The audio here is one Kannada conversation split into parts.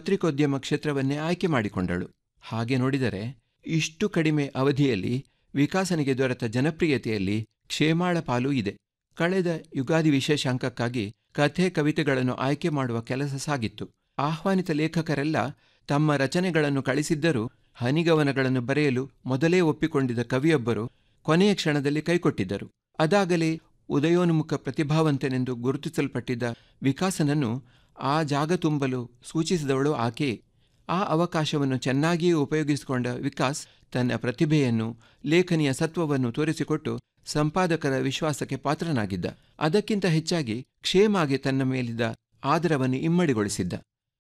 ಪತ್ರಿಕೋದ್ಯಮ ಕ್ಷೇತ್ರವನ್ನೇ ಆಯ್ಕೆ ಮಾಡಿಕೊಂಡಳು ಹಾಗೆ ನೋಡಿದರೆ ಇಷ್ಟು ಕಡಿಮೆ ಅವಧಿಯಲ್ಲಿ ವಿಕಾಸನಿಗೆ ದೊರೆತ ಜನಪ್ರಿಯತೆಯಲ್ಲಿ ಕ್ಷೇಮಾಳ ಪಾಲು ಇದೆ ಕಳೆದ ಯುಗಾದಿ ವಿಶೇಷಾಂಕಕ್ಕಾಗಿ ಕಥೆ ಕವಿತೆಗಳನ್ನು ಆಯ್ಕೆ ಮಾಡುವ ಕೆಲಸ ಸಾಗಿತ್ತು ಆಹ್ವಾನಿತ ಲೇಖಕರೆಲ್ಲ ತಮ್ಮ ರಚನೆಗಳನ್ನು ಕಳಿಸಿದ್ದರೂ ಹನಿಗವನಗಳನ್ನು ಬರೆಯಲು ಮೊದಲೇ ಒಪ್ಪಿಕೊಂಡಿದ್ದ ಕವಿಯೊಬ್ಬರು ಕೊನೆಯ ಕ್ಷಣದಲ್ಲಿ ಕೈಕೊಟ್ಟಿದ್ದರು ಅದಾಗಲೇ ಉದಯೋನ್ಮುಖ ಪ್ರತಿಭಾವಂತನೆಂದು ಗುರುತಿಸಲ್ಪಟ್ಟಿದ್ದ ವಿಕಾಸನನ್ನು ಆ ಜಾಗ ತುಂಬಲು ಸೂಚಿಸಿದವಳು ಆಕೆ ಆ ಅವಕಾಶವನ್ನು ಚೆನ್ನಾಗಿಯೇ ಉಪಯೋಗಿಸಿಕೊಂಡ ವಿಕಾಸ್ ತನ್ನ ಪ್ರತಿಭೆಯನ್ನು ಲೇಖನಿಯ ಸತ್ವವನ್ನು ತೋರಿಸಿಕೊಟ್ಟು ಸಂಪಾದಕರ ವಿಶ್ವಾಸಕ್ಕೆ ಪಾತ್ರನಾಗಿದ್ದ ಅದಕ್ಕಿಂತ ಹೆಚ್ಚಾಗಿ ಕ್ಷೇಮಾಗೆ ತನ್ನ ಮೇಲಿದ್ದ ಆದರವನ್ನು ಇಮ್ಮಡಿಗೊಳಿಸಿದ್ದ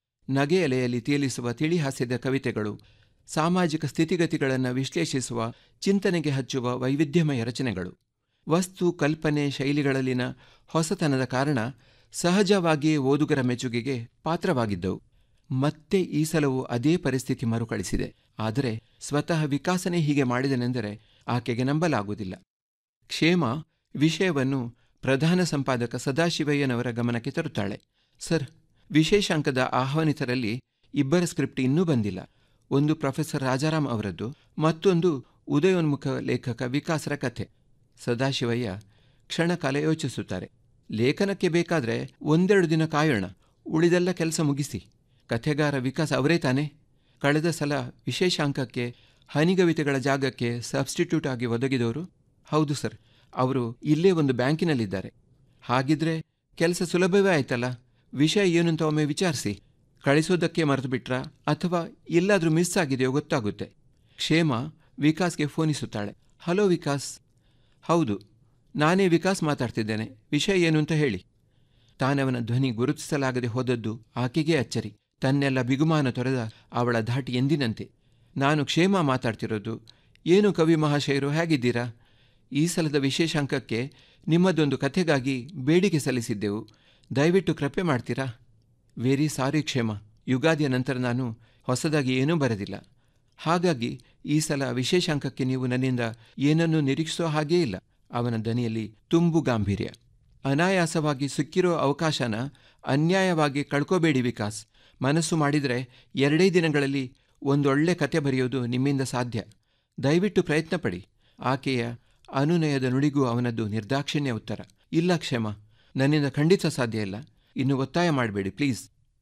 ನಗೆ ಅಲೆಯಲ್ಲಿ ತೇಲಿಸುವ ತಿಳಿಹಾಸ್ಯದ ಕವಿತೆಗಳು ಸಾಮಾಜಿಕ ಸ್ಥಿತಿಗತಿಗಳನ್ನು ವಿಶ್ಲೇಷಿಸುವ ಚಿಂತನೆಗೆ ಹಚ್ಚುವ ವೈವಿಧ್ಯಮಯ ರಚನೆಗಳು ವಸ್ತು ಕಲ್ಪನೆ ಶೈಲಿಗಳಲ್ಲಿನ ಹೊಸತನದ ಕಾರಣ ಸಹಜವಾಗಿಯೇ ಓದುಗರ ಮೆಚ್ಚುಗೆಗೆ ಪಾತ್ರವಾಗಿದ್ದವು ಮತ್ತೆ ಈ ಸಲವೂ ಅದೇ ಪರಿಸ್ಥಿತಿ ಮರುಕಳಿಸಿದೆ ಆದರೆ ಸ್ವತಃ ವಿಕಾಸನೇ ಹೀಗೆ ಮಾಡಿದನೆಂದರೆ ಆಕೆಗೆ ನಂಬಲಾಗುವುದಿಲ್ಲ ಕ್ಷೇಮ ವಿಷಯವನ್ನು ಪ್ರಧಾನ ಸಂಪಾದಕ ಸದಾಶಿವಯ್ಯನವರ ಗಮನಕ್ಕೆ ತರುತ್ತಾಳೆ ಸರ್ ವಿಶೇಷಾಂಕದ ಆಹ್ವಾನಿತರಲ್ಲಿ ಇಬ್ಬರ ಸ್ಕ್ರಿಪ್ಟ್ ಇನ್ನೂ ಬಂದಿಲ್ಲ ಒಂದು ಪ್ರೊಫೆಸರ್ ರಾಜಾರಾಮ್ ಅವರದ್ದು ಮತ್ತೊಂದು ಉದಯೋನ್ಮುಖ ಲೇಖಕ ವಿಕಾಸರ ಕಥೆ ಸದಾಶಿವಯ್ಯ ಕ್ಷಣಕಾಲ ಯೋಚಿಸುತ್ತಾರೆ ಲೇಖನಕ್ಕೆ ಬೇಕಾದ್ರೆ ಒಂದೆರಡು ದಿನ ಕಾಯೋಣ ಉಳಿದೆಲ್ಲ ಕೆಲಸ ಮುಗಿಸಿ ಕಥೆಗಾರ ವಿಕಾಸ್ ಅವರೇ ತಾನೇ ಕಳೆದ ಸಲ ವಿಶೇಷಾಂಕಕ್ಕೆ ಹನಿಗವಿತೆಗಳ ಜಾಗಕ್ಕೆ ಸಬ್ಸ್ಟಿಟ್ಯೂಟ್ ಆಗಿ ಒದಗಿದವರು ಹೌದು ಸರ್ ಅವರು ಇಲ್ಲೇ ಒಂದು ಬ್ಯಾಂಕಿನಲ್ಲಿದ್ದಾರೆ ಹಾಗಿದ್ರೆ ಕೆಲಸ ಸುಲಭವೇ ಆಯ್ತಲ್ಲ ವಿಷಯ ಏನು ಅಂತ ಒಮ್ಮೆ ವಿಚಾರಿಸಿ ಕಳಿಸೋದಕ್ಕೆ ಮರೆತು ಬಿಟ್ರಾ ಅಥವಾ ಎಲ್ಲಾದರೂ ಮಿಸ್ ಆಗಿದೆಯೋ ಗೊತ್ತಾಗುತ್ತೆ ಕ್ಷೇಮ ವಿಕಾಸ್ಗೆ ಫೋನಿಸುತ್ತಾಳೆ ಹಲೋ ವಿಕಾಸ್ ಹೌದು ನಾನೇ ವಿಕಾಸ್ ಮಾತಾಡ್ತಿದ್ದೇನೆ ವಿಷಯ ಏನು ಅಂತ ಹೇಳಿ ತಾನವನ ಧ್ವನಿ ಗುರುತಿಸಲಾಗದೆ ಹೋದದ್ದು ಆಕೆಗೇ ಅಚ್ಚರಿ ತನ್ನೆಲ್ಲ ಬಿಗುಮಾನ ತೊರೆದ ಅವಳ ಧಾಟಿ ಎಂದಿನಂತೆ ನಾನು ಕ್ಷೇಮ ಮಾತಾಡ್ತಿರೋದು ಏನು ಕವಿ ಮಹಾಶಯರು ಹೇಗಿದ್ದೀರಾ ಈ ಸಲದ ವಿಶೇಷಾಂಕಕ್ಕೆ ನಿಮ್ಮದೊಂದು ಕಥೆಗಾಗಿ ಬೇಡಿಕೆ ಸಲ್ಲಿಸಿದ್ದೆವು ದಯವಿಟ್ಟು ಕೃಪೆ ಮಾಡ್ತೀರಾ ವೆರಿ ಸಾರಿ ಕ್ಷೇಮ ಯುಗಾದಿಯ ನಂತರ ನಾನು ಹೊಸದಾಗಿ ಏನೂ ಬರೆದಿಲ್ಲ ಹಾಗಾಗಿ ಈ ಸಲ ವಿಶೇಷಾಂಕಕ್ಕೆ ನೀವು ನನ್ನಿಂದ ಏನನ್ನೂ ನಿರೀಕ್ಷಿಸೋ ಹಾಗೇ ಇಲ್ಲ ಅವನ ದನಿಯಲ್ಲಿ ತುಂಬು ಗಾಂಭೀರ್ಯ ಅನಾಯಾಸವಾಗಿ ಸಿಕ್ಕಿರೋ ಅವಕಾಶನ ಅನ್ಯಾಯವಾಗಿ ಕಳ್ಕೋಬೇಡಿ ವಿಕಾಸ್ ಮನಸ್ಸು ಮಾಡಿದರೆ ಎರಡೇ ದಿನಗಳಲ್ಲಿ ಒಂದೊಳ್ಳೆ ಕತೆ ಬರೆಯೋದು ನಿಮ್ಮಿಂದ ಸಾಧ್ಯ ದಯವಿಟ್ಟು ಪ್ರಯತ್ನ ಪಡಿ ಆಕೆಯ ಅನುನಯದ ನುಡಿಗೂ ಅವನದ್ದು ನಿರ್ದಾಕ್ಷಿಣ್ಯ ಉತ್ತರ ಇಲ್ಲ ಕ್ಷಮ ನನ್ನಿಂದ ಖಂಡಿತ ಸಾಧ್ಯ ಇಲ್ಲ ಇನ್ನು ಒತ್ತಾಯ ಮಾಡಬೇಡಿ ಪ್ಲೀಸ್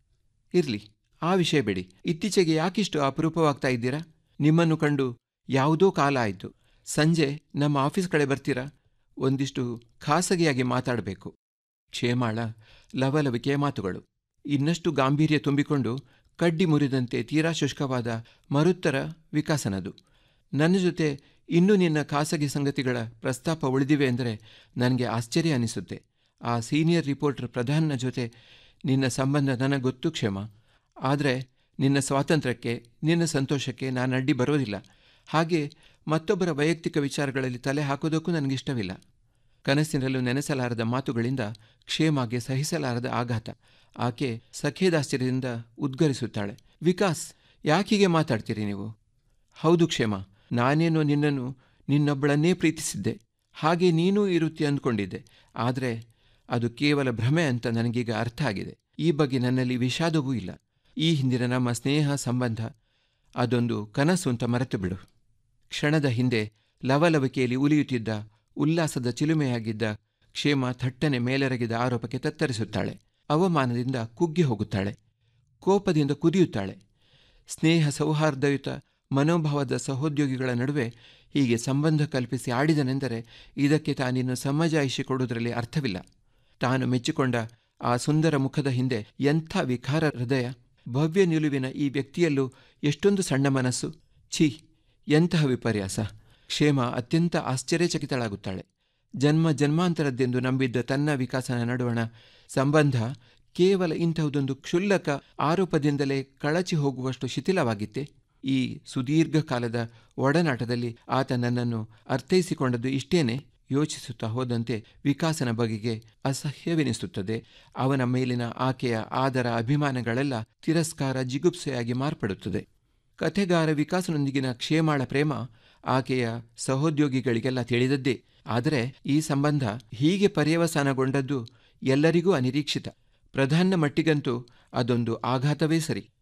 ಇರಲಿ ಆ ವಿಷಯ ಬೇಡಿ ಇತ್ತೀಚೆಗೆ ಯಾಕಿಷ್ಟು ಅಪರೂಪವಾಗ್ತಾ ಇದ್ದೀರಾ ನಿಮ್ಮನ್ನು ಕಂಡು ಯಾವುದೋ ಕಾಲ ಆಯಿತು ಸಂಜೆ ನಮ್ಮ ಆಫೀಸ್ ಕಡೆ ಬರ್ತೀರಾ ಒಂದಿಷ್ಟು ಖಾಸಗಿಯಾಗಿ ಮಾತಾಡಬೇಕು ಕ್ಷೇಮಾಳ ಲವಲವಿಕೆಯ ಮಾತುಗಳು ಇನ್ನಷ್ಟು ಗಾಂಭೀರ್ಯ ತುಂಬಿಕೊಂಡು ಕಡ್ಡಿ ಮುರಿದಂತೆ ತೀರಾ ಶುಷ್ಕವಾದ ಮರುತ್ತರ ವಿಕಾಸನದು ನನ್ನ ಜೊತೆ ಇನ್ನೂ ನಿನ್ನ ಖಾಸಗಿ ಸಂಗತಿಗಳ ಪ್ರಸ್ತಾಪ ಉಳಿದಿವೆ ಎಂದರೆ ನನಗೆ ಆಶ್ಚರ್ಯ ಅನಿಸುತ್ತೆ ಆ ಸೀನಿಯರ್ ರಿಪೋರ್ಟರ್ ಪ್ರಧಾನನ ಜೊತೆ ನಿನ್ನ ಸಂಬಂಧ ನನಗೆ ಗೊತ್ತು ಕ್ಷೇಮ ಆದರೆ ನಿನ್ನ ಸ್ವಾತಂತ್ರ್ಯಕ್ಕೆ ನಿನ್ನ ಸಂತೋಷಕ್ಕೆ ನಾನು ಅಡ್ಡಿ ಬರೋದಿಲ್ಲ ಹಾಗೆ ಮತ್ತೊಬ್ಬರ ವೈಯಕ್ತಿಕ ವಿಚಾರಗಳಲ್ಲಿ ತಲೆ ಹಾಕೋದಕ್ಕೂ ನನಗಿಷ್ಟವಿಲ್ಲ ಕನಸಿನಲ್ಲೂ ನೆನೆಸಲಾರದ ಮಾತುಗಳಿಂದ ಕ್ಷೇಮಾಗೆ ಸಹಿಸಲಾರದ ಆಘಾತ ಆಕೆ ಸಖೇದಾಶ್ಚರ್ಯದಿಂದ ಉದ್ಗರಿಸುತ್ತಾಳೆ ವಿಕಾಸ್ ಯಾಕೀಗೆ ಮಾತಾಡ್ತೀರಿ ನೀವು ಹೌದು ಕ್ಷೇಮ ನಾನೇನೋ ನಿನ್ನನ್ನು ನಿನ್ನೊಬ್ಬಳನ್ನೇ ಪ್ರೀತಿಸಿದ್ದೆ ಹಾಗೆ ನೀನೂ ಇರುತ್ತಿ ಅಂದ್ಕೊಂಡಿದ್ದೆ ಆದರೆ ಅದು ಕೇವಲ ಭ್ರಮೆ ಅಂತ ನನಗೀಗ ಅರ್ಥ ಆಗಿದೆ ಈ ಬಗ್ಗೆ ನನ್ನಲ್ಲಿ ವಿಷಾದವೂ ಇಲ್ಲ ಈ ಹಿಂದಿನ ನಮ್ಮ ಸ್ನೇಹ ಸಂಬಂಧ ಅದೊಂದು ಕನಸು ಅಂತ ಮರೆತು ಬಿಡು ಕ್ಷಣದ ಹಿಂದೆ ಲವಲವಿಕೆಯಲ್ಲಿ ಉಲಿಯುತ್ತಿದ್ದ ಉಲ್ಲಾಸದ ಚಿಲುಮೆಯಾಗಿದ್ದ ಕ್ಷೇಮ ಥಟ್ಟನೆ ಮೇಲೆರಗಿದ ಆರೋಪಕ್ಕೆ ತತ್ತರಿಸುತ್ತಾಳೆ ಅವಮಾನದಿಂದ ಕುಗ್ಗಿ ಹೋಗುತ್ತಾಳೆ ಕೋಪದಿಂದ ಕುದಿಯುತ್ತಾಳೆ ಸ್ನೇಹ ಸೌಹಾರ್ದಯುತ ಮನೋಭಾವದ ಸಹೋದ್ಯೋಗಿಗಳ ನಡುವೆ ಹೀಗೆ ಸಂಬಂಧ ಕಲ್ಪಿಸಿ ಆಡಿದನೆಂದರೆ ಇದಕ್ಕೆ ತಾನಿನ್ನು ಸಮಜಾಯಿಷಿಕೊಡುವುದರಲ್ಲಿ ಅರ್ಥವಿಲ್ಲ ತಾನು ಮೆಚ್ಚಿಕೊಂಡ ಆ ಸುಂದರ ಮುಖದ ಹಿಂದೆ ಎಂಥ ವಿಕಾರ ಹೃದಯ ಭವ್ಯ ನಿಲುವಿನ ಈ ವ್ಯಕ್ತಿಯಲ್ಲೂ ಎಷ್ಟೊಂದು ಸಣ್ಣ ಮನಸ್ಸು ಛೀ ಎಂತಹ ವಿಪರ್ಯಾಸ ಕ್ಷೇಮ ಅತ್ಯಂತ ಆಶ್ಚರ್ಯಚಕಿತಳಾಗುತ್ತಾಳೆ ಜನ್ಮ ಜನ್ಮಾಂತರದ್ದೆಂದು ನಂಬಿದ್ದ ತನ್ನ ವಿಕಾಸನ ನಡುವಣ ಸಂಬಂಧ ಕೇವಲ ಇಂತಹುದೊಂದು ಕ್ಷುಲ್ಲಕ ಆರೋಪದಿಂದಲೇ ಕಳಚಿ ಹೋಗುವಷ್ಟು ಶಿಥಿಲವಾಗಿತ್ತೆ ಈ ಸುದೀರ್ಘ ಕಾಲದ ಒಡನಾಟದಲ್ಲಿ ಆತ ನನ್ನನ್ನು ಅರ್ಥೈಸಿಕೊಂಡದ್ದು ಇಷ್ಟೇನೆ ಯೋಚಿಸುತ್ತಾ ಹೋದಂತೆ ವಿಕಾಸನ ಬಗೆಗೆ ಅಸಹ್ಯವೆನಿಸುತ್ತದೆ ಅವನ ಮೇಲಿನ ಆಕೆಯ ಆದರ ಅಭಿಮಾನಗಳೆಲ್ಲ ತಿರಸ್ಕಾರ ಜಿಗುಪ್ಸೆಯಾಗಿ ಮಾರ್ಪಡುತ್ತದೆ ಕಥೆಗಾರ ವಿಕಾಸನೊಂದಿಗಿನ ಕ್ಷೇಮಾಳ ಪ್ರೇಮ ಆಕೆಯ ಸಹೋದ್ಯೋಗಿಗಳಿಗೆಲ್ಲ ತಿಳಿದದ್ದೇ ಆದರೆ ಈ ಸಂಬಂಧ ಹೀಗೆ ಪರ್ಯವಸಾನಗೊಂಡದ್ದು ಎಲ್ಲರಿಗೂ ಅನಿರೀಕ್ಷಿತ ಪ್ರಧಾನ ಮಟ್ಟಿಗಂತೂ ಅದೊಂದು ಆಘಾತವೇ ಸರಿ